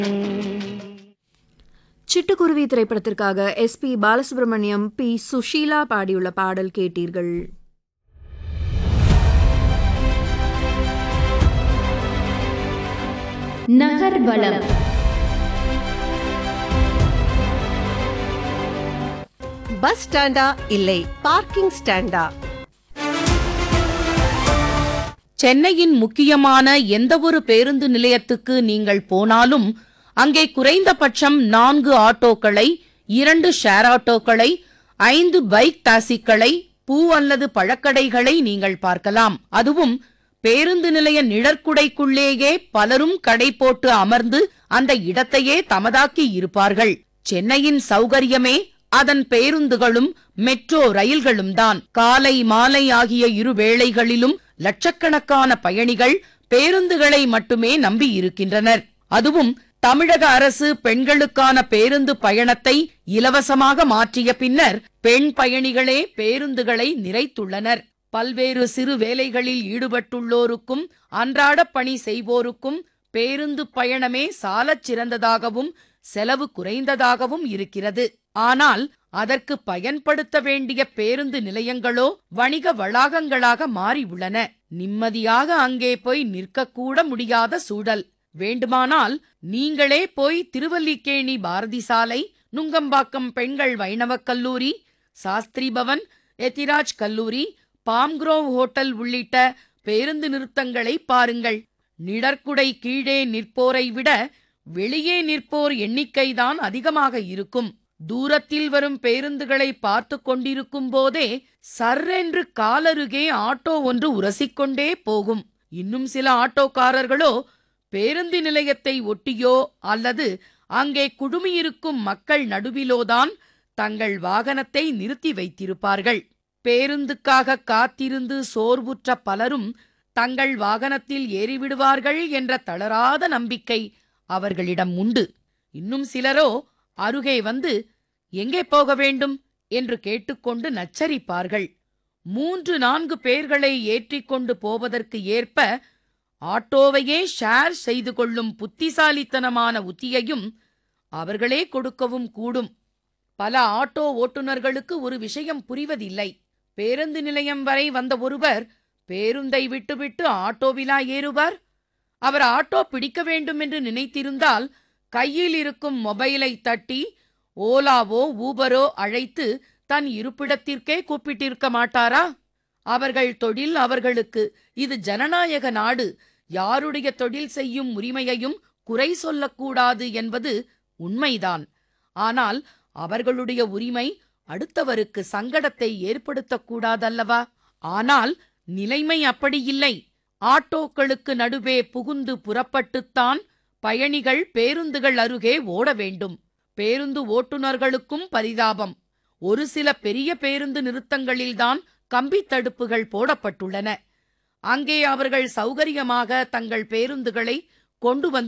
சிட்டுக்குருவி திரைப்படத்திற்காக S P Balasubrahmanyam P Susheela பாடியுள்ள பாடல் கேட்டீர்கள் நகர்வலம் பஸ் ஸ்டாண்டா இல்லை பார்க்கிங் ஸ்டாண்டா சென்னையின் முக்கியமான எந்தவொரு பேருந்து நிலையத்துக்கு நீங்கள் போனாலும் அங்கே குறைந்தபட்சம் நான்கு ஆட்டோக்களை இரண்டு ஷேர் ஆட்டோக்களை ஐந்து பைக் டாக்ஸிக்களை பூ அல்லது பழக்கடைகளை நீங்கள் பார்க்கலாம் அதுவும் பேருந்து நிலைய நிழற்குடைக்குள்ளேயே பலரும் கடை போட்டு அமர்ந்து அந்த இடத்தையே தமதாக்கி இருப்பார்கள் சென்னையின் சௌகரியமே அதன் பேருந்துகளும் மெட்ரோ ரயில்களும் தான் காலை மாலை ஆகிய இரு வேளைகளிலும் லட்சக்கணக்கான பயணிகள் பேருந்துகளை மட்டுமே நம்பி இருக்கின்றனர் அதுவும் தமிழக அரசு பெண்களுக்கான பேருந்து பயணத்தை இலவசமாக மாற்றிய பின்னர் பெண் பயணிகளே பேருந்துகளை நிறைத்துள்ளனர் பல்வேறு சிறு வேலைகளில் ஈடுபட்டுள்ளோருக்கும் அன்றாட பணி செய்வோருக்கும் பேருந்து பயணமே சாலச் சிறந்ததாகவும் செலவு குறைந்ததாகவும் இருக்கிறது ஆனால் அதற்கு பயன்படுத்த வேண்டிய பேருந்து நிலையங்களோ வணிக வளாகங்களாக மாறியுள்ளன நிம்மதியாக அங்கே போய் நிற்கக்கூட முடியாத சூழல் வேண்டுமானால் நீங்களே போய் திருவல்லிக்கேணி பாரதி சாலை நுங்கம்பாக்கம் பெண்கள் வைணவக் கல்லூரி சாஸ்திரி பவன் எத்திராஜ் கல்லூரி பாம்க்ரோவ் ஹோட்டல் உள்ளிட்ட பேருந்து நிறுத்தங்களை பாருங்கள் நிழற்குடை கீழே நிற்போரை விட வெளியே நிற்போர் எண்ணிக்கைதான் அதிகமாக இருக்கும் தூரத்தில் வரும் பேருந்துகளை பார்த்து கொண்டிருக்கும் போதே சர்ரென்று காலருகே ஆட்டோ ஒன்று உரசிக்கொண்டே போகும் இன்னும் சில ஆட்டோக்காரர்களோ பேருந்து நிலையத்தை ஒட்டியோ அல்லது அங்கே குழுமியிருக்கும் மக்கள் நடுவிலோதான் தங்கள் வாகனத்தை நிறுத்தி வைத்திருப்பார்கள் பேருந்துக்காக காத்திருந்து சோர்வுற்ற பலரும் தங்கள் வாகனத்தில் ஏறிவிடுவார்கள் என்ற தளராத நம்பிக்கை அவர்களிடம் உண்டு இன்னும் சிலரோ அருகே வந்து எங்கே போக வேண்டும் என்று கேட்டுக்கொண்டு நச்சரிப்பார்கள் மூன்று நான்கு பேர்களை ஏற்றிக்கொண்டு போவதற்கு ஏற்ப ஆட்டோவையே ஷேர் செய்து கொள்ளும் புத்திசாலித்தனமான உத்தியையும் அவர்களே கொடுக்கவும் கூடும் பல ஆட்டோ ஓட்டுநர்களுக்கு ஒரு விஷயம் புரிவதில்லை பேருந்து நிலையம் வரை வந்த ஒருவர் பேருந்தை விட்டுவிட்டு ஆட்டோவிலா ஏறுவார் அவர் ஆட்டோ பிடிக்க வேண்டும் என்று நினைத்திருந்தால் கையில் இருக்கும் மொபைலை தட்டி ஓலாவோ ஊபரோ அழைத்து தன் இருப்பிடத்திற்கே கூப்பிட்டிருக்க மாட்டாரா அவர்கள் தொழில் அவர்களுக்கு இது ஜனநாயக நாடு யாருடைய தொழில் செய்யும் உரிமையையும் குறை சொல்லக்கூடாது என்பது உண்மைதான் ஆனால் அவர்களுடைய உரிமை அடுத்தவருக்கு சங்கடத்தை ஏற்படுத்தக்கூடாதல்லவா ஆனால் நிலைமை அப்படி இல்லை ஆட்டோக்களுக்கு நடுவே புகுந்து புறப்பட்டுத்தான் பயணிகள் பேருந்துகள் அருகே ஓட வேண்டும் பேருந்து ஓட்டுநர்களுக்கும் பரிதாபம் ஒரு சில பெரிய பேருந்து நிறுத்தங்களில்தான் கம்பி தடுப்புகள் போடப்பட்டுள்ளன அங்கே அவர்கள் சௌகரியமாக தங்கள் பேருந்துகளை கொண்டு வந்து